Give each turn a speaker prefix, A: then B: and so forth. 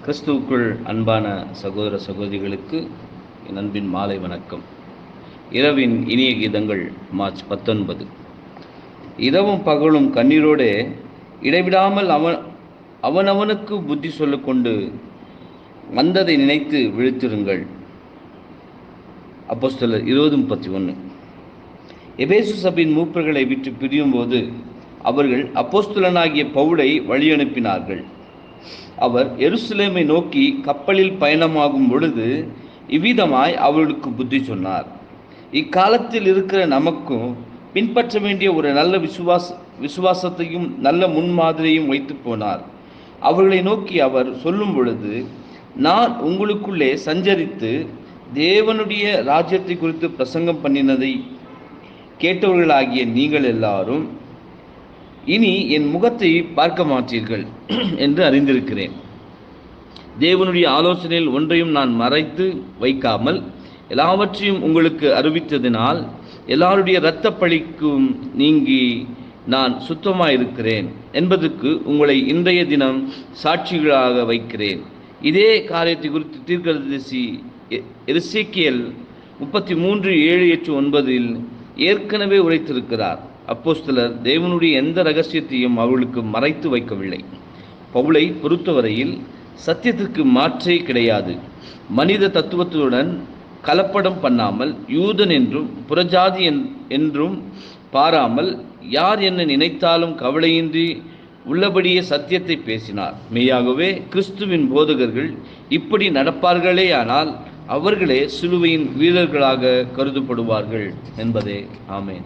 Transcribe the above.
A: கிறிஸ்துவுக்குள் அன்பான சகோதர சகோதரிகளுக்கு என் அன்பின் மாலை வணக்கம் இரவின் இனிய கீதங்கள் மார்ச் பத்தொன்பது இரவும் பகலும் கண்ணீரோடே இடைவிடாமல் அவன் அவனவனுக்கு புத்தி சொல்லிக்கொண்டு வந்ததை நினைத்து விழித்திருங்கள் அப்போஸ்தலர் இருபது முப்பத்தி ஒன்று எபேசு சபையின் மூப்பர்களை விட்டு பிரியும்போது அவர்கள் அப்போஸ்தலனாகிய பவுலை வழியனுப்பினார்கள் அவர் எருசலேமை நோக்கி கப்பலில் பயணமாகும் பொழுது இவ்விதமாய் அவர்களுக்கு புத்தி சொன்னார் இக்காலத்தில் இருக்கிற நமக்கும் பின்பற்ற வேண்டிய ஒரு நல்ல விசுவாச விசுவாசத்தையும் நல்ல முன்மாதிரியும் வைத்து போனார் அவர்களை நோக்கி அவர் சொல்லும் பொழுது நான் உங்களுக்குள்ளே சஞ்சரித்து தேவனுடைய ராஜ்யத்தை குறித்து பிரசங்கம் பண்ணினதை கேட்டவர்களாகிய நீங்கள் எல்லாரும் இனி என் முகத்தை பார்க்க மாட்டீர்கள் என்று அறிந்திருக்கிறேன் தேவனுடைய ஆலோசனையில் ஒன்றையும் நான் மறைத்து வைக்காமல் எல்லாவற்றையும் உங்களுக்கு அறிவித்ததினால் எல்லாருடைய இரத்த பழிக்கும் நீங்கி நான் சுத்தமாயிருக்கிறேன் என்பதற்கு உங்களை இன்றைய தினம் சாட்சிகளாக வைக்கிறேன் இதே காரியத்தை குறித்து தீர்க்கதரிசி எரிசேக்கியல் முப்பத்தி மூன்று ஏழு எட்டு ஒன்பதில் ஏற்கனவே உரைத்திருக்கிறார் அப்போஸ்தலர் தேவனுடைய எந்த ரகசியத்தையும் அவர்களுக்கு மறைத்து வைக்கவில்லை பவுலை பொறுத்தவரையில் சத்தியத்திற்கு மாற்றே கிடையாது மனித தத்துவத்துடன் கலப்படம் பண்ணாமல் யூதன் என்றும் புறஜாதி என்றும் பாராமல் யார் என்ன நினைத்தாலும் கவலையின்றி உள்ளபடியே சத்தியத்தை பேசினார் மெய்யாகவே கிறிஸ்துவின் போதகர்கள் இப்படி நடப்பார்களேயானால் அவர்களே சிலுவையின் வீரர்களாக கருதப்படுவார்கள் என்பதே ஆமேன்